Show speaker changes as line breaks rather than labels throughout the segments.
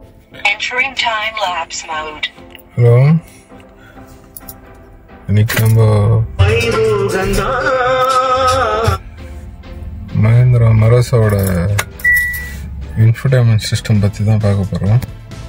Entering time lapse mode.
Hello இன்னைக்கு நம்ம Mahindra மரசாவோட infotainment system பற்றி தான் பார்க்க போகிறோம்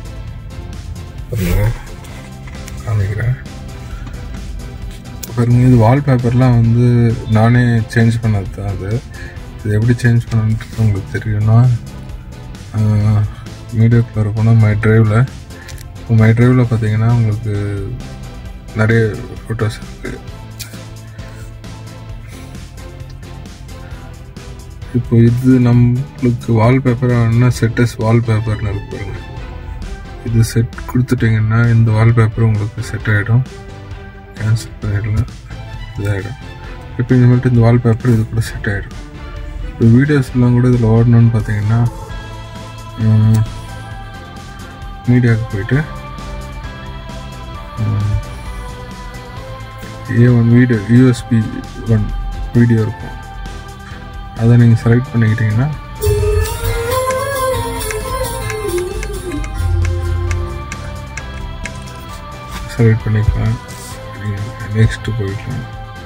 காமிக்கிறேன் பாருங்க இது வால்பேப்பர்லாம் வந்து நானே சேஞ்ச் பண்ணது தான் அது இது எப்படி சேஞ்ச் பண்ணன்றது உங்களுக்கு தெரியும்னா மீடியாக்குள்ளே போனால் மை ட்ரைவில் இப்போ மை ட்ரைவில் பார்த்தீங்கன்னா உங்களுக்கு நிறைய ஃபோட்டோஸ் இருக்குது இப்போ இது நம்மளுக்கு வால்பேப்பர் வேணும்னா செட்டஸ் வால்பேப்பர்னு இருக்கு பாருங்க இது செட் கொடுத்துட்டிங்கன்னா இந்த வால்பேப்பர் உங்களுக்கு செட் ஆகிடும் கேன்சல் பண்ணிடலாம் இதாகிடும் இப்போ இனிமேட்டு இந்த வால்பேப்பர் இது கூட செட் ஆகிடும் இப்போ வீடியோஸ்லாம் கூட இதில் ஓடணும்னு பார்த்தீங்கன்னா மீடியாவுக்கு போயிட்டு A one video USB one video இருக்கும் அதை நீங்கள் செலக்ட் பண்ணிக்கிட்டீங்கன்னா செலக்ட் பண்ணிக்கலாம் நெக்ஸ்ட்டு போய்க்கலாம்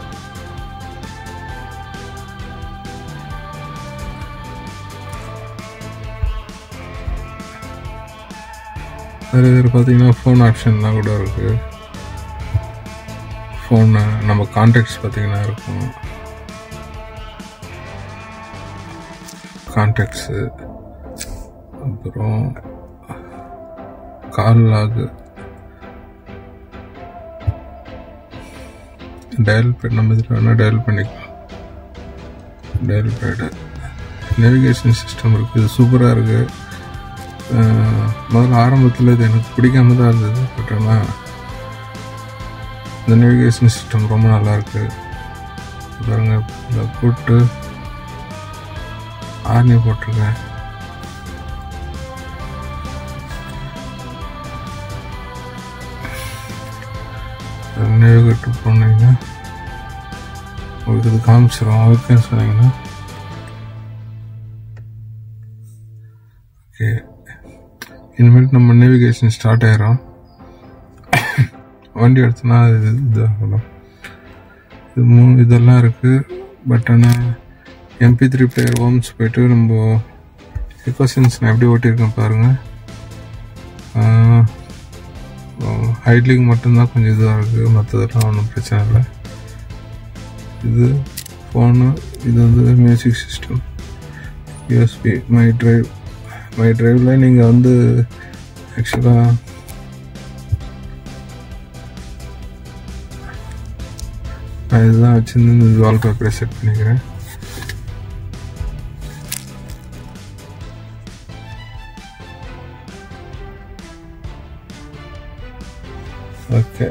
நிறைய பேர் பார்த்தீங்கன்னா ஃபோன் ஆப்ஷன்லாம் கூட இருக்குது ஃபோன் நம்ம கான்டாக்ட்ஸ் பார்த்தீங்கன்னா இருக்கும் கான்டாக்ட்ஸு அப்புறம் கால் லாகு டயல் பேட் நம்ம இதில் வேணால் டயல் பண்ணிக்கலாம் டயல் பேடு நேவிகேஷன் சிஸ்டம் இருக்குது இது சூப்பராக இருக்குது முதல்ல ஆரம்பத்தில் இது எனக்கு பிடிக்காம தான் இருந்தது பட் ஆனால் இந்த நேவிகேஷன் சிஸ்டம் ரொம்ப நல்லா இருக்கு பாருங்க இதில் போட்டு ஆர்னி போட்டிருக்கேன் நேவிகேட்டு போனீங்கன்னா உங்களுக்கு இது காமிச்சிடும் ஓகேன்னு சொன்னீங்கன்னா ஓகே இனிமேல் நம்ம நேவிகேஷன் ஸ்டார்ட் ஆயிரும் வண்டி எடுத்தோன்னா இது இதாகலாம் இது மூணு இதெல்லாம் இருக்குது பட் ஆனால் எம்பி த்ரீ பிளேயர் ஹோம்ஸ் போயிட்டு நம்ம எக்கோசன்ஸ் நான் எப்படி ஓட்டியிருக்கேன் பாருங்கள் ஹைட்லிங் மட்டும்தான் கொஞ்சம் இதுவாக இருக்குது மற்றதெல்லாம் ஒன்றும் பிரச்சனை இல்லை இது ஃபோனு இது வந்து music system USB my drive my ட்ரைவில் நீங்கள் வந்து ஆக்சுவலாக நான் இதுதான் வச்சுருந்து இந்த வால்பேப்பரை செட் பண்ணிக்கிறேன் ஓகே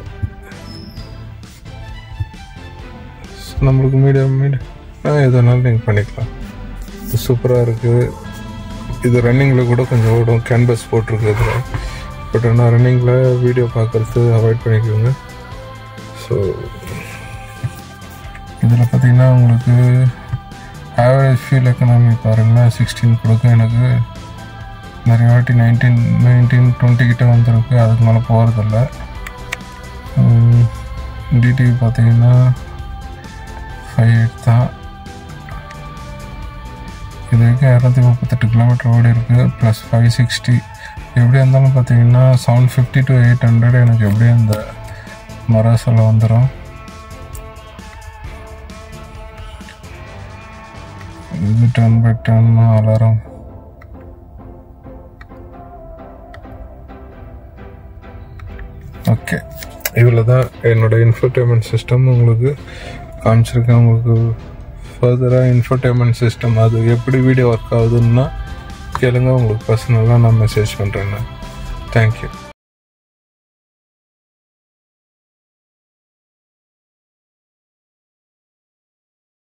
நம்மளுக்கு மீடியம் மீடியம் எதனாலும் நீங்கள் பண்ணிக்கலாம் சூப்பராக இருக்குது இது ரன்னிங்கில் கூட கொஞ்சம் ஓடும் கேன்வஸ் போட்டிருக்கு இதில் பட் ஆனால் ரன்னிங்கில் வீடியோ பார்க்குறது அவாய்ட் பண்ணிக்கோங்க ஸோ இதில் பார்த்தீங்கன்னா உங்களுக்கு ஆவரேஜ் ஃபியூல் எக்கனாமி பாருங்களேன் சிக்ஸ்டீன் கொடுக்கும் எனக்கு நிறைய வாட்டி நைன்டீன் நைன்டீன் டுவெண்ட்டி கிட்ட வந்திருக்கு அதுக்கு மேலே போகிறதில்ல டிடிவி பார்த்தீங்கன்னா ஃபைவ் எயிட் தான் இது வரைக்கும் இரநூத்தி முப்பத்தெட்டு கிலோமீட்டர் ஓடி இருக்குது ப்ளஸ் ஃபைவ் சிக்ஸ்டி எப்படியா இருந்தாலும் பார்த்தீங்கன்னா seven fifty to eight hundred எனக்கு எப்படியும் அந்த மராசில் வந்துடும் இது turn by turn alarm okay இவ்வளோ தான் என்னோட இன்ஃபர்டைன்மெண்ட் சிஸ்டம் உங்களுக்கு காமிச்சிருக்கேன் உங்களுக்கு ஃபர்தராக இன்ஃபர்டைன்மெண்ட் சிஸ்டம் அது எப்படி வீடியோ ஒர்க் ஆகுதுன்னா கேளுங்க உங்களுக்கு பர்சனலாக நான் மெசேஜ் பண்ணுறேன் தேங்க்யூ